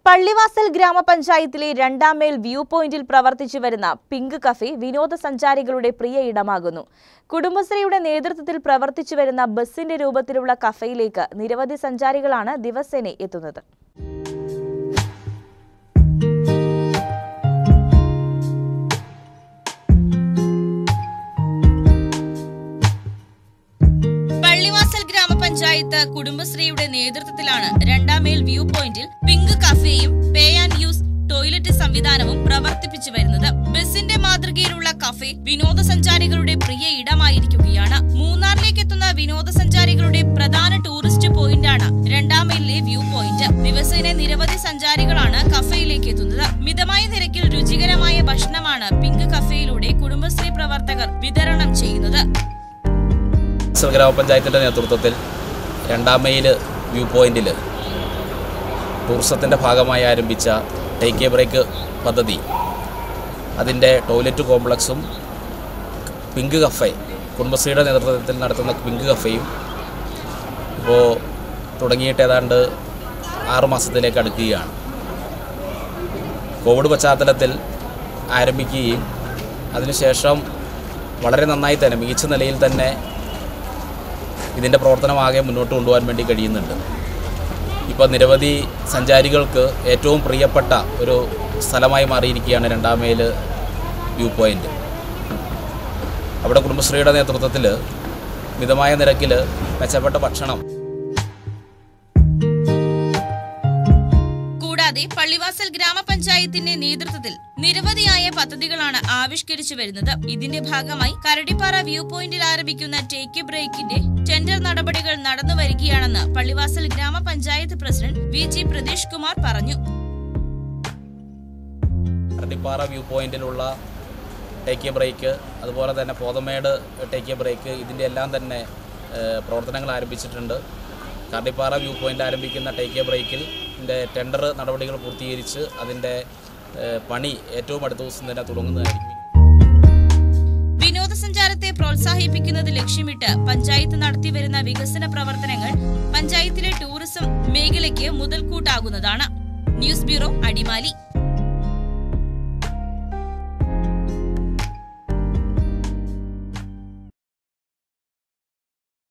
പള്ളിവാസൽ ഗ്രാമപഞ്ചായത്തിലെ രണ്ടാം മേൽ വ്യൂ പോയിന്റിൽ പ്രവർത്തിച്ചു വരുന്ന പിങ്ക് കഫേ വിനോദസഞ്ചാരികളുടെ പ്രിയ ഇടമാകുന്നു കുടുംബശ്രീയുടെ നേതൃത്വത്തിൽ പ്രവർത്തിച്ചു വരുന്ന ബസിന്റെ രൂപത്തിലുള്ള കഫേയിലേക്ക് നിരവധി സഞ്ചാരികളാണ് ദിവസേന എത്തുന്നത് പള്ളിവാസൽ ഗ്രാമപഞ്ചായത്ത് കുടുംബശ്രീയുടെ നേതൃത്വത്തിലാണ് രണ്ടാം മേൽ വ്യൂ പോയിന്റിൽ പിങ്ക് കഫേയും പേ ആൻഡ് യൂസ് ടോയ്ലറ്റ് സംവിധാനവും പ്രവർത്തിപ്പിച്ചു വരുന്നത് ബസിന്റെ മാതൃകയിലുള്ള കഫേ വിനോദസഞ്ചാരികളുടെ പ്രിയ ഇടമായിരിക്കുകയാണ് മൂന്നാറിലേക്ക് എത്തുന്ന വിനോദസഞ്ചാരികളുടെ പ്രധാന ടൂറിസ്റ്റ് പോയിന്റാണ് രണ്ടാം മേലിലെ വ്യൂ പോയിന്റ് ദിവസേന നിരവധി സഞ്ചാരികളാണ് കഫേയിലേക്ക് എത്തുന്നത് മിതമായ നിരക്കിൽ രുചികരമായ ഭക്ഷണമാണ് പിങ്ക് കഫേയിലൂടെ കുടുംബശ്രീ പ്രവർത്തകർ വിതരണം ചെയ്യുന്നത് സർ ഗ്രാമപഞ്ചായത്തിൻ്റെ നേതൃത്വത്തിൽ രണ്ടാം മൈൽ വ്യൂ പോയിന്റിൽ ടൂറിസത്തിൻ്റെ ഭാഗമായി ആരംഭിച്ച ടേക്ക് എ ബ്രേക്ക് പദ്ധതി അതിൻ്റെ ടോയ്ലറ്റ് കോംപ്ലക്സും പിങ്ക് കഫേ കുടുംബശ്രീയുടെ നേതൃത്വത്തിൽ നടത്തുന്ന പിങ്ക് കഫേയും ഇപ്പോൾ തുടങ്ങിയിട്ട് ഏതാണ്ട് ആറ് മാസത്തിലേക്ക് അടുക്കുകയാണ് കോവിഡ് പശ്ചാത്തലത്തിൽ ആരംഭിക്കുകയും അതിനുശേഷം വളരെ നന്നായി തന്നെ മികച്ച നിലയിൽ തന്നെ ഇതിൻ്റെ പ്രവർത്തനമാകെ മുന്നോട്ട് കൊണ്ടുപോകാൻ വേണ്ടി കഴിയുന്നുണ്ട് ഇപ്പോൾ നിരവധി സഞ്ചാരികൾക്ക് ഏറ്റവും പ്രിയപ്പെട്ട ഒരു സ്ഥലമായി മാറിയിരിക്കുകയാണ് രണ്ടാം മൈൽ വ്യൂ പോയിൻ്റ് അവിടെ കുടുംബശ്രീയുടെ നേതൃത്വത്തിൽ മിതമായ നിരക്കിൽ മെച്ചപ്പെട്ട ഭക്ഷണം കൂടാതെ പള്ളിവാസൽ ഗ്രാമപഞ്ചായത്തിന്റെ നേതൃത്വത്തിൽ നിരവധിയായ പദ്ധതികളാണ് ആവിഷ്കരിച്ചു വരുന്നത് ഇതിന്റെ ഭാഗമായി കരടിപ്പാറ വ്യൂ പോയിന്റിൽ ആരംഭിക്കുന്ന ടേക്ക് എ ബ്രേക്കിന്റെ ടെൻഡർ നടപടികൾ നടന്നു വരികയാണെന്ന് Pallivasal grama panchayat president V G Pratheesh Kumar പറഞ്ഞു കരടിപ്പാറ വ്യൂ പോയിന്റിലുള്ള ടേക്ക് എ ബ്രേക്ക് അതുപോലെ തന്നെ പോതമേട് ടേക്ക് എ ബ്രേക്ക് ഇതിൻ്റെ എല്ലാം തന്നെ ഏഹ്, പ്രവർത്തനങ്ങൾ ആരംഭിച്ചിട്ടുണ്ട് കരടിപ്പാറ വ്യൂ പോയിന്റ് ആരംഭിക്കുന്ന ടേക്ക് എ ബ്രേക്കിൽ ഇതിൻ്റെ ടെൻഡർ നടപടികൾ പൂർത്തീകരിച്ച് അതിൻ്റെ ഏഹ്, പണി ഏറ്റവും അടുത്ത ദിവസം തന്നെ തുടങ്ങുന്നതായിരിക്കും വിനോദസഞ്ചാരത്തെ പ്രോത്സാഹിപ്പിക്കുന്നത് ലക്ഷ്യമിട്ട് പഞ്ചായത്ത് നടത്തിവരുന്ന വികസന പ്രവർത്തനങ്ങൾ പഞ്ചായത്തിലെ ടൂറിസം മേഖലയ്ക്ക് മുതൽക്കൂട്ടാകുന്നതാണ് ന്യൂസ് ബ്യൂറോ അടിമാലി